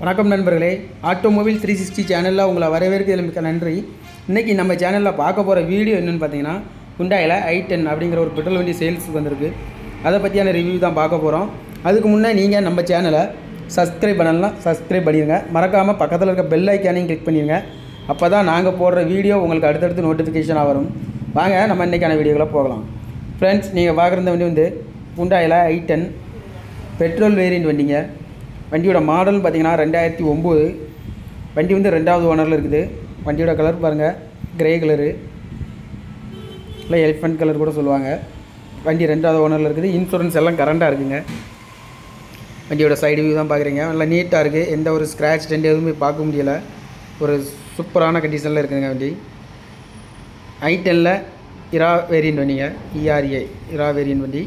வணக்கம் நண்பர்களே automobile three sixty சேனலில் உங்களை வரவேற்கிறதுல மிக்க நன்றி இன்றைக்கி நம்ம சேனலில் பார்க்க போகிற வீடியோ என்னென்னு பார்த்தீங்கன்னா குண்டாயில் ஐ டென் அப்படிங்கிற ஒரு பெட்ரோல் வண்டி சேல்ஸுக்கு வந்திருக்கு அதை பற்றியான ரிவ்யூ தான் பார்க்க போகிறோம் அதுக்கு முன்னே நீங்கள் நம்ம சேனலை சப்ஸ்கிரைப் பண்ணலாம் சப்ஸ்கிரைப் பண்ணிடுங்க மறக்காமல் பக்கத்தில் இருக்க பெல் ஐக்கானையும் கிளிக் பண்ணிடுங்க அப்போ தான் நாங்கள் போடுற வீடியோ உங்களுக்கு அடுத்தடுத்து நோட்டிஃபிகேஷனாக வரும் வாங்க நம்ம இன்றைக்கான வீடியோக்குள்ளே போகலாம் ஃப்ரெண்ட்ஸ் நீங்கள் பார்க்குற இந்த வண்டி வந்து குண்டாயில் ஐ டென் பெட்ரோல் வேரியன்ட் வண்டிங்க வண்டியோட மாடல் பார்த்தீங்கன்னா ரெண்டாயிரத்தி ஒம்பது வண்டி வந்து ரெண்டாவது ஓனரில் இருக்குது வண்டியோட கலர் பாருங்கள் கிரே கலரு இல்லை எலிஃபண்ட் கலர் கூட சொல்லுவாங்க வண்டி ரெண்டாவது ஓனரில் இருக்குது இன்சூரன்ஸ் எல்லாம் கரண்டாக இருக்குங்க வண்டியோட சைடு வியூ தான் பார்க்குறீங்க நல்லா நீட்டாக இருக்குது எந்த ஒரு ஸ்க்ராட்ச் டெண்ட் எதுவுமே பார்க்க முடியல ஒரு சூப்பரான கண்டிஷனில் இருக்குதுங்க வண்டி ஐ டெனில் இரா வேரியன்ட் வண்டிங்க இஆர்ஏ இரா வேரியன்ட் வண்டி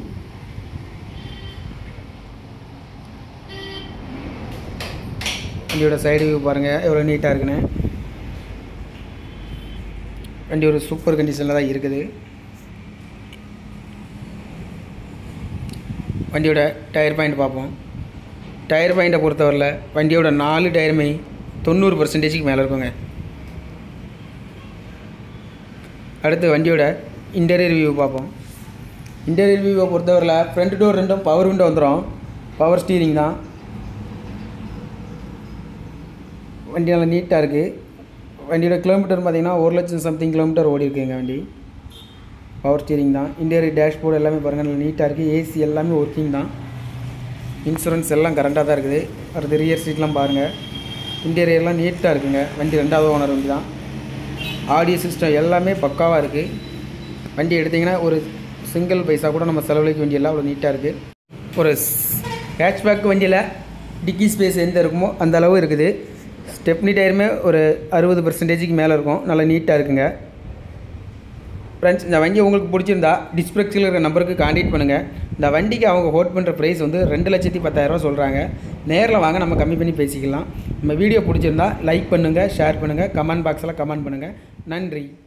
வண்டியோட சைடு வியூ பாருங்கள் எவ்வளோ நீட்டாக இருக்குன்னு வண்டி ஒரு சூப்பர் கண்டிஷனில் தான் இருக்குது வண்டியோட டயர் பாயிண்ட் பார்ப்போம் டயர் பாயிண்ட்டை பொறுத்தவரையில் வண்டியோட நாலு டயருமே தொண்ணூறு பர்சன்டேஜுக்கு மேலே இருக்குங்க அடுத்து வண்டியோட இன்டீரியர் வியூ பார்ப்போம் இன்டீரியர் வியூவை பொறுத்தவரையில் ஃப்ரண்ட் டோர் ரெண்டும் பவர் விண்டோ வந்துடும் பவர் ஸ்டீரிங் தான் வண்டி நல்லா நீட்டாக இருக்குது வண்டியோட கிலோமீட்டர் பார்த்தீங்கன்னா ஒரு லட்சம் சம்திங் கிலோமீட்டர் ஓடி இருக்குங்க வண்டி பவர் ஸ்டீரிங் தான் இன்டீரியர் டேஷ்போர்டு எல்லாமே பாருங்கள் நல்லா நீட்டாக இருக்குது ஏசி எல்லாமே ஒர்க்கிங் தான் இன்சூரன்ஸ் எல்லாம் கரண்டாக தான் இருக்குது அடுத்து ரியர் சீட்லாம் பாருங்கள் இன்டீரியர்லாம் நீட்டாக இருக்குங்க வண்டி ரெண்டாவது ஓனர் வண்டி தான் ஆடியோ சிஸ்டம் எல்லாமே பக்காவாக இருக்குது வண்டி எடுத்திங்கன்னா ஒரு சிங்கிள் பைசா கூட நம்ம செலவழிக்க வேண்டியெல்லாம் அவ்வளோ நீட்டாக இருக்குது ஒரு ஹேட்ச்பேக் வண்டியில் டிக்கி ஸ்பேஸ் எந்த இருக்குமோ அந்த அளவு இருக்குது ஸ்டெப்னி டயருமே ஒரு அறுபது பர்சன்டேஜுக்கு மேலே இருக்கும் நல்லா நீட்டாக இருக்குங்க ஃப்ரெண்ட்ஸ் இந்த வண்டி உங்களுக்கு பிடிச்சிருந்தா டிஸ்பிளக்ஸில் இருக்கிற நம்பருக்கு கான்டாக்ட் பண்ணுங்கள் இந்த வண்டிக்கு அவங்க ஹோட் பண்ணுற ப்ரைஸ் வந்து ரெண்டு லட்சத்தி பத்தாயிரரூவா சொல்கிறாங்க நேரில் வாங்க நம்ம கம்மி பண்ணி பேசிக்கலாம் நம்ம வீடியோ பிடிச்சிருந்தா லைக் பண்ணுங்கள் ஷேர் பண்ணுங்கள் கமெண்ட் பாக்ஸில் கமெண்ட் பண்ணுங்கள் நன்றி